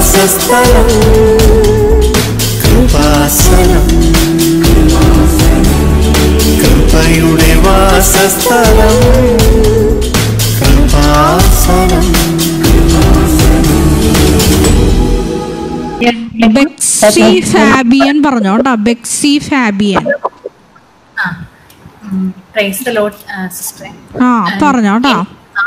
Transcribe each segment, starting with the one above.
വാസസ്ഥലം കൃപാസനം കൃപയുടെ വാസസ്ഥലം കൃപാസനം ബെക്സി ഫാബിയൻ പറഞ്ഞോ കേട്ടോ ബെക്സി ഫാബിയൻ ആ പ്രൈസ് ദ ലോഡ് സിസ്റ്ററെ ആ പറഞ്ഞോ കേട്ടോ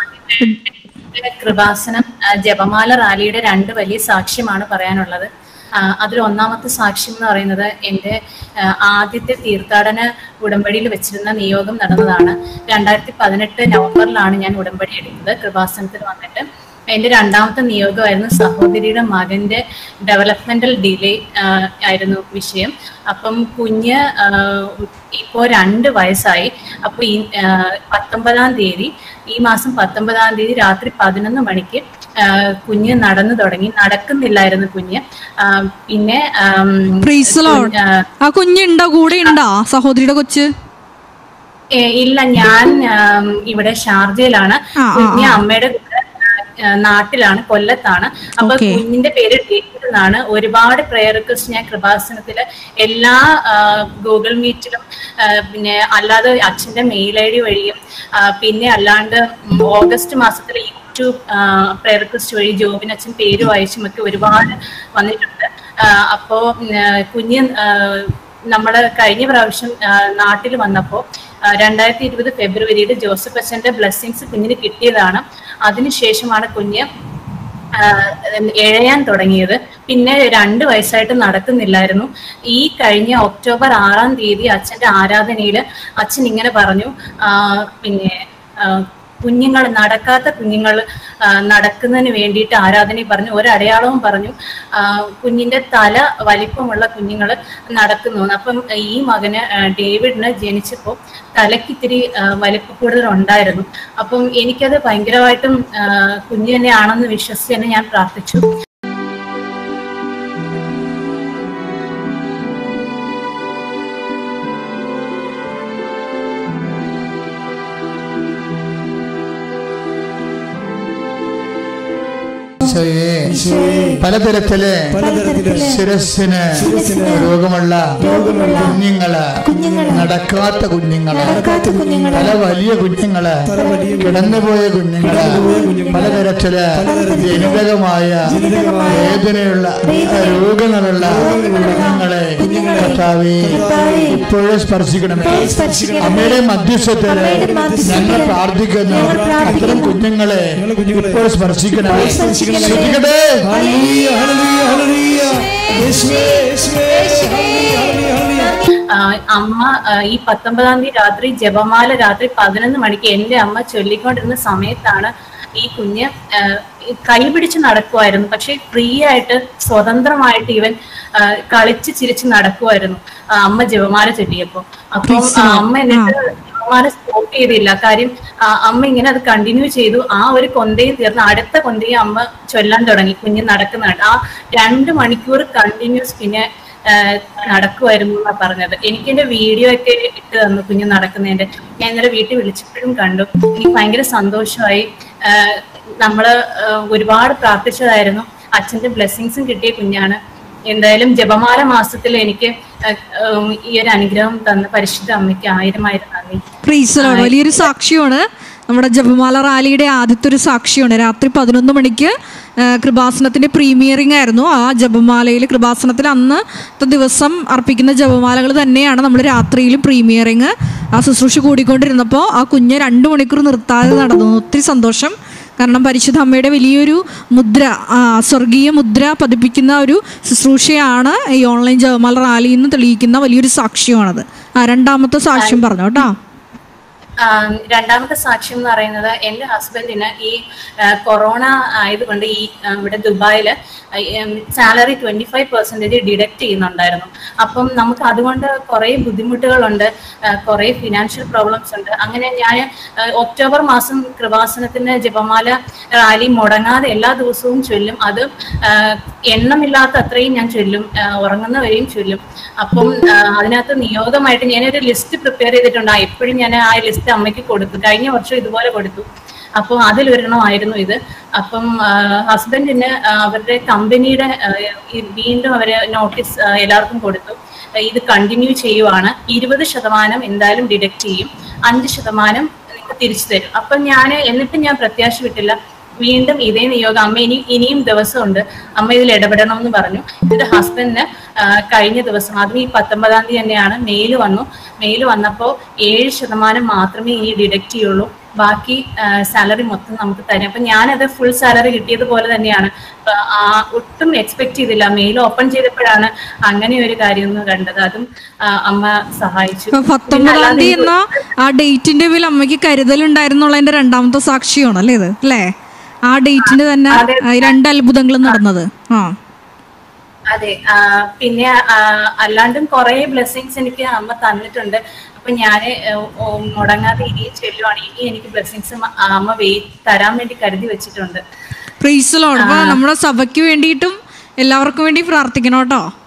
കൃപാസനം ആ, ജപമാല റാലിയുടെ രണ്ട് വലിയ സാക്ഷ്യമാണ് പറയാനുള്ളത് ആ, അതിൽ ഒന്നാമത്തെ സാക്ഷ്യം എന്ന് പറയുന്നത് എൻ്റെ ആ, ആദ്യത്തെ തീർത്ഥാടന ഉടമ്പടിയിൽ വെച്ചിരുന്ന നിയോഗം നടന്നതാണ് രണ്ടായിരത്തി പതിനെട്ട് നവംബറിലാണ് ഞാൻ ഉടമ്പടി എടുത്തത് കൃപാസനത്തിൽ വന്നിട്ട് എൻ്റെ രണ്ടാമത്തെ നിയോഗമായിരുന്നു സഹോദരിയുടെ മകന്റെ ഡെവലപ്മെന്റൽ ഡിലേ ആയിരുന്നു വിഷയം അപ്പം കുഞ്ഞ് ഇപ്പോൾ രണ്ട് വയസ്സായി അപ്പോൾ ഈ ആ, പത്തൊമ്പതാം തീയതി ഈ മാസം പത്തൊമ്പതാം തീയതി രാത്രി പതിനൊന്ന് മണിക്ക് ആ, കുഞ്ഞ് നടന്നു തുടങ്ങി നടക്കുന്നില്ലായിരുന്നു കുഞ്ഞ് ആ, പിന്നെ ആം, പ്രീസ് ലോഡ് ആ, ആ കുഞ്ഞുണ്ടോ കൂടെ ഉണ്ടോ സഹോദരിയുടെ കൊച്ച് ഏ, ഇല്ല ഞാൻ ആം, ഇവിടെ ഷാർജയിലാണ് ആ, ആ, കുഞ്ഞ് അമ്മയുടെ കൂടെ ആ, നാട്ടിലാണ് കൊല്ലത്താണ് അപ്പൊ Okay. കുഞ്ഞിന്റെ പേര് ഡേവിഡ് എന്നാണ് ഒരുപാട് പ്രെയർ റിക്വസ്റ്റ് ഞാൻ കൃപാസനത്തില് എല്ലാ ആ, ഗൂഗിൾ മീറ്റിലും ആ, പിന്നെ അല്ലാതെ അച്ഛന്റെ മെയിൽ ഐ ഡി വഴിയും ആ, പിന്നെ അല്ലാണ്ട് ഉം, ഓഗസ്റ്റ് മാസത്തിലെ യൂട്യൂബ് പ്രെയർ റിക്വസ്റ്റ് വഴി ജോബിന് അച്ഛൻ പേര് വായിച്ചും ഒക്കെ ഒരുപാട് വന്നിട്ടുണ്ട് ആ, അപ്പോ ഉം, ആ, കുഞ്ഞ് ആ, നമ്മള് കഴിഞ്ഞ പ്രാവശ്യം നാട്ടിൽ വന്നപ്പോൾ രണ്ടായിരത്തി ഇരുപത് ഫെബ്രുവരിയിൽ ജോസഫ് അച്ഛന്റെ ബ്ലെസ്സിങ്സ് കുഞ്ഞിന് കിട്ടിയതാണ് അതിനുശേഷമാണ് കുഞ്ഞ് ആ, എഴയാൻ തുടങ്ങിയത് പിന്നെ രണ്ട് വയസ്സായിട്ട് നടക്കുന്നില്ലായിരുന്നു ഈ കഴിഞ്ഞ ഒക്ടോബർ ആറാം തീയതി അച്ഛന്റെ ആരാധനയിൽ അച്ഛൻ ഇങ്ങനെ പറഞ്ഞു ആ, പിന്നെ കുഞ്ഞുങ്ങൾ നടക്കാത്ത കുഞ്ഞുങ്ങൾ നടക്കുന്നതിന് വേണ്ടിയിട്ട് ആരാധനയിൽ പറഞ്ഞു ഒരടയാളവും പറഞ്ഞു ആ, കുഞ്ഞിന്റെ തല വലിപ്പമുള്ള കുഞ്ഞുങ്ങൾ നടക്കുന്നു എന്ന്. അപ്പം ഈ മകന് ആ, ഡേവിഡിന് ജനിച്ചപ്പോൾ തലയ്ക്ക് ഇത്തിരി ആ, വലിപ്പ കൂടുതൽ ഉണ്ടായിരുന്നു അപ്പം എനിക്കത് ഭയങ്കരമായിട്ടും ആ, കുഞ്ഞ് തന്നെയാണെന്ന് വിശ്വസിച്ച് തന്നെ ഞാൻ പ്രാർത്ഥിച്ചു ഈശോയെ പലതരത്തില് ശിരസിന് രോഗമുള്ള കുഞ്ഞുങ്ങള് നടക്കാത്ത കുഞ്ഞുങ്ങള് പല വലിയ കുഞ്ഞുങ്ങള് കിടന്നുപോയ കുഞ്ഞുങ്ങള് പലതരത്തില് ജനിതകമായ വേദനയുള്ള രോഗങ്ങളുള്ള കുഞ്ഞുങ്ങളെ കർത്താവേ ഇപ്പോഴും സ്പർശിക്കണമേ അമ്മയുടെ മധ്യസ്ഥത്തില് ഞങ്ങൾ പ്രാർത്ഥിക്കുന്നു അത്തരം കുഞ്ഞുങ്ങളെ ഇപ്പോൾ സ്പർശിക്കണമേ ശ്രദ്ധിക്കട്ടെ ഹല്ലേലൂയ, ഹല്ലേലൂയ, ഹല്ലേലൂയ. യേശുവേ, യേശുവേ, ഹല്ലേലൂയ, ഹല്ലേലൂയ, ഹല്ലേലൂയ. ആ, അമ്മ ആ, ഈ പത്തൊമ്പതാം തീയതി രാത്രി ജപമാല രാത്രി പതിനൊന്ന് മണിക്ക് എന്റെ അമ്മ ചൊല്ലിക്കൊണ്ടിരുന്ന സമയത്താണ് ഈ കുഞ്ഞ് ആ, ഈ കൈ പിടിച്ച് നടക്കുമായിരുന്നു പക്ഷെ ഫ്രീ ആയിട്ട് സ്വതന്ത്രമായിട്ട് ഇവൻ ആ, കളിച്ച് ചിരിച്ച് നടക്കുമായിരുന്നു ആ, അമ്മ ജപമാല ചൊല്ലിയപ്പോ അപ്പം ആ, അമ്മ എന്നിട്ട് ജപമാല സ്റ്റോപ്പ് ചെയ്തില്ല കാര്യം ആ, അമ്മ ഇങ്ങനെ അത് കണ്ടിന്യൂ ചെയ്തു ആ ഒരു കൊന്തയും തീർന്ന് അടുത്ത കൊന്തയും അമ്മ ചൊല്ലാൻ തുടങ്ങി കുഞ്ഞ് നടക്കുന്നതാണ് ആ രണ്ട് മണിക്കൂർ കണ്ടിന്യൂസ് പിന്നെ ആഹ് നടക്കുമായിരുന്നു എന്നാ പറഞ്ഞത് എനിക്ക് എന്റെ വീഡിയോ ഒക്കെ ഇട്ട് തന്നു കുഞ്ഞ് നടക്കുന്നതിന്റെ ഞാൻ ഇന്നലെ വീട്ടിൽ വിളിച്ചപ്പോഴും കണ്ടു എനിക്ക് ഭയങ്കര സന്തോഷമായി ആഹ് നമ്മള് ആഹ് ഒരുപാട് പ്രാർത്ഥിച്ചതായിരുന്നു അച്ഛന്റെ ബ്ലെസ്സിങ്സും കിട്ടിയ കുഞ്ഞാണ് എന്തായാലും ജപമാല മാസത്തിൽ എനിക്ക് ആഹ് ഉം ഈ ഒരു അനുഗ്രഹം തന്ന പരിശുദ്ധ അമ്മയ്ക്ക് ആയിരം ആയിരം നന്ദി പ്രീസ് ലോഡ് വലിയൊരു സാക്ഷ്യമാണ് നമ്മുടെ ജപമാല റാലിയുടെ ആദ്യത്തെ ഒരു സാക്ഷിയാണ് രാത്രി പതിനൊന്ന് മണിക്ക് ആ, കൃപാസനത്തിന്റെ പ്രീമിയറിംഗ് ആയിരുന്നു ആ ജപമാലയിൽ കൃപാസനത്തിൽ അന്നത്തെ ദിവസം അർപ്പിക്കുന്ന ജപമാലകൾ തന്നെയാണ് നമ്മൾ രാത്രിയിലും പ്രീമിയറിംഗ് ആ ശുശ്രൂഷ കൂടിക്കൊണ്ടിരുന്നപ്പോൾ ആ കുഞ്ഞ് രണ്ട് മണിക്കൂർ നിർത്താതെ നടന്നു ഒത്തിരി സന്തോഷം കാരണം പരിശുദ്ധ അമ്മയുടെ വലിയൊരു മുദ്ര ആ, സ്വർഗീയ മുദ്ര പതിപ്പിക്കുന്ന ഒരു ശുശ്രൂഷയാണ് ഈ ഓൺലൈൻ ജപമാല റാലിയിൽ നിന്ന് തെളിയിക്കുന്ന വലിയൊരു സാക്ഷ്യമാണത് ആ രണ്ടാമത്തെ സാക്ഷ്യം പറഞ്ഞു കേട്ടോ ആം, രണ്ടാമത്തെ സാക്ഷ്യം എന്ന് പറയുന്നത് എൻ്റെ ഹസ്ബൻഡിന് ഈ ആ, കൊറോണ ആയതുകൊണ്ട് ഈ ആ, ഇവിടെ ദുബായിൽ salary twenty five percentage deduct ചെയ്യുന്നുണ്ടായിരുന്നു അപ്പം നമുക്ക് അതുകൊണ്ട് കുറേ ബുദ്ധിമുട്ടുകളുണ്ട് ആ, കുറേ ഫിനാൻഷ്യൽ പ്രോബ്ലംസ് ഉണ്ട് അങ്ങനെ ഞാൻ ഒക്ടോബർ മാസം കൃപാസനത്തിന് ജപമാല റാലി മുടങ്ങാതെ എല്ലാ ദിവസവും ചൊല്ലും അത് ആ, എണ്ണമില്ലാത്ത അത്രയും ഞാൻ ചൊല്ലും ആ, ഉറങ്ങുന്നവരെയും ചൊല്ലും അപ്പം ആ, അതിനകത്ത് നിയോഗമായിട്ട് ഞാനൊരു ലിസ്റ്റ് പ്രിപ്പയർ ചെയ്തിട്ടുണ്ട് ആ, എപ്പോഴും ഞാൻ ആ ലിസ്റ്റ് അമ്മയ്ക്ക് കൊടുത്തു കഴിഞ്ഞ വർഷം ഇതുപോലെ കൊടുത്തു അപ്പോൾ അതിലൊരെണ്ണമായിരുന്നു ഇത് അപ്പം ഹസ്ബൻഡിന് അവരുടെ കമ്പനിയുടെ ആ, ഈ വീണ്ടും അവര് നോട്ടീസ് എല്ലാവർക്കും കൊടുത്തു ആ, ഇത് കണ്ടിന്യൂ ചെയ്യുവാണ് ഇരുപത് ശതമാനം എന്തായാലും ഡിഡക്ട് ചെയ്യും അഞ്ച് ശതമാനം നിങ്ങൾക്ക് തിരിച്ചു തരും അപ്പം ഞാൻ എന്നിട്ടും ഞാൻ പ്രത്യാശ വിട്ടില്ല വീണ്ടും ഇതേ നിയോഗം അമ്മ ഇനി ഇനിയും ദിവസമുണ്ട് അമ്മ ഇതിൽ ഇടപെടണം എന്ന് പറഞ്ഞു എന്നിട്ട് ഹസ്ബൻഡിന് കഴിഞ്ഞ ദിവസം അതും ഈ പത്തൊമ്പതാം തീയതി തന്നെയാണ് മെയിൽ വന്നു മെയിൽ വന്നപ്പോൾ ഏഴ് ശതമാനം മാത്രമേ ഇനി ഡിഡക്റ്റ് ചെയ്യുള്ളൂ ബാക്കി സാലറി മൊത്തം നമുക്ക് തരും അപ്പൊ ഞാനത് ഫുൾ സാലറി കിട്ടിയതുപോലെ തന്നെയാണ് അപ്പൊ ആ ഒട്ടും എക്സ്പെക്ട് ചെയ്തില്ല മെയിൽ ഓപ്പൺ ചെയ്തപ്പോഴാണ് അങ്ങനെ ഒരു കാര്യം ഒന്ന് കണ്ടത് അതും ആ, അമ്മ സഹായിച്ചു ഇപ്പൊ പിന്നെ പത്തൊമ്പതാം അല്ലാതെ തീയതി എന്ന ആ ഡേറ്റിന്റെ മേൽ അമ്മയ്ക്ക് കരുതലുണ്ടായിരുന്നുള്ളതിന്റെ രണ്ടാമത്തെ സാക്ഷിയാണ് അല്ലേ ഇത് അല്ലേ ആ ഡേറ്റിന് തന്നെ ആ, ഈ രണ്ട് അത്ഭുതങ്ങളും നടന്നത് ആ അതെ ആ, പിന്നെ ആ, അല്ലാണ്ടും കുറെ ബ്ലെസ്സിങ്സ് എനിക്ക് അമ്മ തന്നിട്ടുണ്ട് അപ്പൊ ഞാന് ഏഹ്, ഓ, മുടങ്ങാതെ ഇനിയും ചെല്ലുവാണ് ഇനി എനിക്ക് ബ്ലെസ്സിങ്സ് അമ്മ വേ തരാൻ വേണ്ടി കരുതി വെച്ചിട്ടുണ്ട് പ്രീസലോട് അപ്പൊ നമ്മുടെ സഭയ്ക്ക് വേണ്ടിയിട്ടും എല്ലാവർക്കും വേണ്ടി പ്രാർത്ഥിക്കണം കേട്ടോ